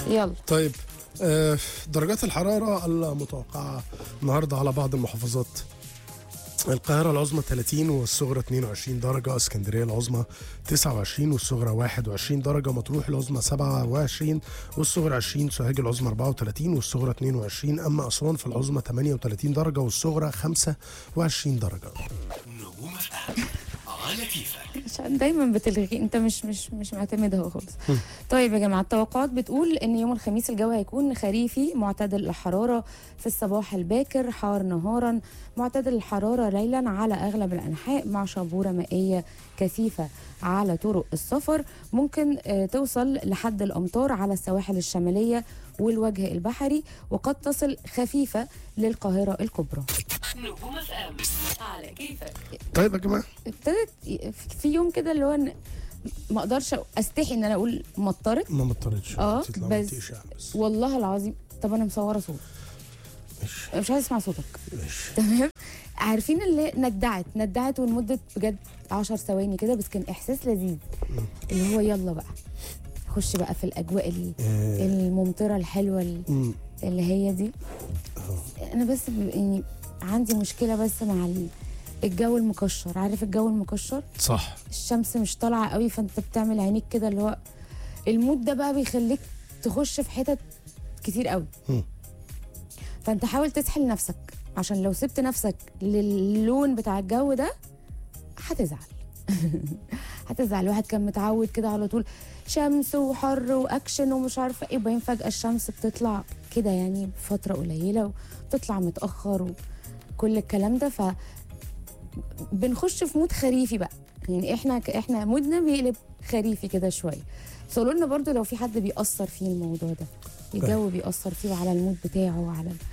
يلا طيب آه، درجات الحرارة المتوقعة النهاردة على بعض المحافظات القاهرة العظمى 30 والصغرى 22 درجة اسكندرية العظمى 29 والصغرى 21 درجة مطروح العظمى 27 والصغرى 20 سوهاج العظمى 34 والصغرى 22 أما أسوان في العظمى 38 درجة والصغرى 25 درجة نجوم اف ام على كيفك عشان دايما بتلغي انت مش مش مش معتمدها خالص طيب يا جماعه التوقعات بتقول ان يوم الخميس الجو هيكون خريفي معتدل الحراره في الصباح الباكر حار نهارا معتدل الحراره ليلا على اغلب الانحاء مع شبوره مائيه كثيفه على طرق السفر ممكن آه، توصل لحد الامطار على السواحل الشماليه والوجه البحري وقد تصل خفيفه للقاهره الكبرى نجوم اف ام على كيفك طيب يا جماعة ابتدت في يوم كده اللي هو إن ما اقدرش استحي ان انا اقول مطرت ما مطرتش آه، أنت طلع بس- عملتي إشاعة بس والله العظيم طب انا مصوره صوت ماشي مش عايز اسمع صوتك ماشي تمام عارفين اللي ندعت ندعت ولمده بجد 10 ثواني كده بس كان احساس لذيذ اللي هو يلا بقى خش بقى في الاجواء ال- آه، الممطره الحلوه ال- مم. اللي هي دي انا بس ب- يعني عندي مشكله بس مع ال- الجو المكشر عارف الجو المكشر صح الشمس مش طالعه قوي فانت بتعمل عينيك كده اللي هو المود ده بقى بيخليك تخش في حتت كتير قوي مم. فانت حاول تسحل نفسك عشان لو سبت نفسك للون بتاع الجو ده هتزعل هتزعل الواحد كان متعود كده على طول شمس وحر واكشن ومش عارفه ايه وبعدين فجاه الشمس بتطلع كده يعني فتره قليله وتطلع متاخر وكل الكلام ده ف بنخش في مود خريفي بقى يعني احنا احنا مودنا بيقلب خريفي كده شويه بس قولوا لنا برضو لو في حد بيأثر فيه الموضوع ده الجو بيأثر فيه وعلى المود بتاعه وعلى ال-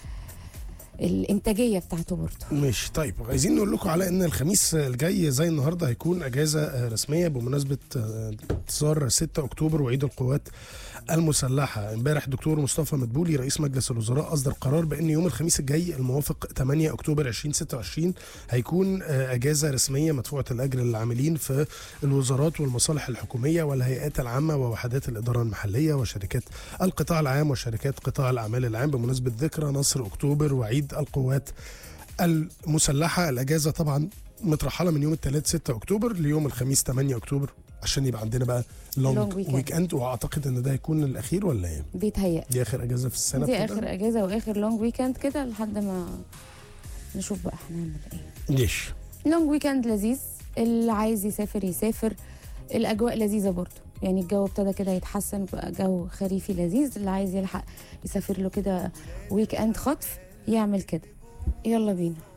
الانتاجيه بتاعته برضه ماشي طيب عايزين نقول لكم على ان الخميس الجاي زي النهارده هيكون اجازه آه، رسميه بمناسبه آه، انتصار 6 اكتوبر وعيد القوات المسلحه امبارح دكتور مصطفى مدبولي رئيس مجلس الوزراء اصدر قرار بان يوم الخميس الجاي الموافق 8 اكتوبر 2026 هيكون آه، اجازه رسميه مدفوعه الاجر للعاملين في الوزارات والمصالح الحكوميه والهيئات العامه ووحدات الاداره المحليه وشركات القطاع العام وشركات قطاع الاعمال العام بمناسبه ذكرى نصر اكتوبر وعيد القوات المسلحه الاجازه طبعا مترحله من يوم الثلاث 6 اكتوبر ليوم الخميس 8 اكتوبر عشان يبقى عندنا بقى Long لونج weekend. ويك اند واعتقد ان ده هيكون الاخير ولا ايه؟ بيتهيأ دي اخر اجازه في السنه دي كده؟ اخر اجازه واخر لونج ويكند كده لحد ما نشوف بقى هنعمل ايه ليش؟ لونج ويكند لذيذ اللي عايز يسافر يسافر الاجواء لذيذه برضه يعني الجو ابتدى كده يتحسن بقى جو خريفي لذيذ اللي عايز يلحق يسافر له كده ويك اند خطف يعمل كده يلا بينا